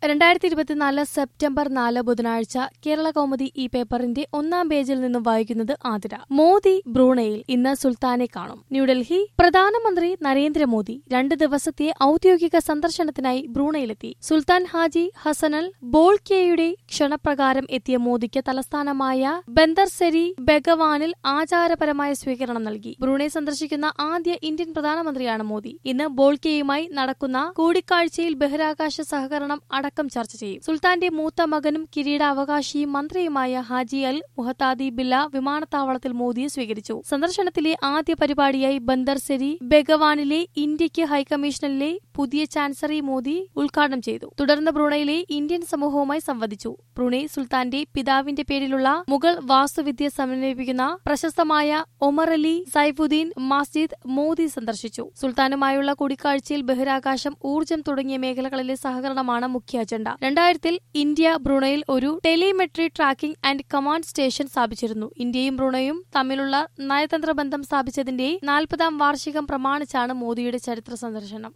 രണ്ടായിരത്തി ഇരുപത്തിനാല് സെപ്റ്റംബർ നാല് ബുധനാഴ്ച കേരള കൗമുദി ഈ പേപ്പറിന്റെ ഒന്നാം പേജിൽ നിന്നും വായിക്കുന്നത് ആതിര മോദി ബ്രൂണയിൽ ഇന്ന് സുൽത്താനെ കാണും ന്യൂഡൽഹി പ്രധാനമന്ത്രി നരേന്ദ്രമോദി രണ്ട് ദിവസത്തെ ഔദ്യോഗിക സന്ദർശനത്തിനായി ബ്രൂണയിലെത്തി സുൽത്താൻ ഹാജി ഹസനൽ ബോൾക്കെയുടെ ക്ഷണപ്രകാരം എത്തിയ മോദിക്ക് തലസ്ഥാനമായ ബന്ദർസെരി ബെഗവാനിൽ ആചാരപരമായ സ്വീകരണം നൽകി ബ്രൂണെ സന്ദർശിക്കുന്ന ആദ്യ ഇന്ത്യൻ പ്രധാനമന്ത്രിയാണ് മോദി ഇന്ന് ബോൾക്കെയുമായി നടക്കുന്ന കൂടിക്കാഴ്ചയിൽ ബഹിരാകാശ സഹകരണം അടക്കം ചർച്ച ചെയ്യും സുൽത്താന്റെ മൂത്ത മകനും കിരീടാവകാശിയും മന്ത്രിയുമായ ഹാജി അൽ മുഹത്താദി ബില്ല വിമാനത്താവളത്തിൽ മോദിയെ സ്വീകരിച്ചു സന്ദർശനത്തിലെ ആദ്യ പരിപാടിയായി ബന്ദർസെരി ബെഗവാനിലെ ഇന്ത്യക്ക് ഹൈക്കമ്മീഷനിലെ പുതിയ ചാൻസറി മോദി ഉദ്ഘാടനം ചെയ്തു തുടർന്ന് ബ്രൂണയിലെ ഇന്ത്യൻ സമൂഹവുമായി സംവദിച്ചു ബ്രൂണെ സുൽത്താന്റെ പിതാവിന്റെ പേരിലുള്ള മുഗൾ വാസ്തുവിദ്യ സമന്വയിപ്പിക്കുന്ന പ്രശസ്തമായ ഒമർ അലി സൈഫുദ്ദീൻ മസ്ജിദ് മോദി സന്ദർശിച്ചു സുൽത്താനുമായുള്ള കൂടിക്കാഴ്ചയിൽ ബഹിരാകാശം ഊർജ്ജം തുടങ്ങിയ മേഖലകളിലെ സഹകരണമാണ് മുഖ്യ അജണ്ട രണ്ടായിരത്തിൽ ഇന്ത്യ ബ്രൂണയിൽ ഒരു telemetry tracking and command station സ്ഥാപിച്ചിരുന്നു ഇന്ത്യയും ബ്രൂണയും തമ്മിലുള്ള നയതന്ത്ര ബന്ധം സ്ഥാപിച്ചതിന്റെ നാൽപ്പതാം വാർഷികം പ്രമാണിച്ചാണ് മോദിയുടെ ചരിത്ര സന്ദർശനം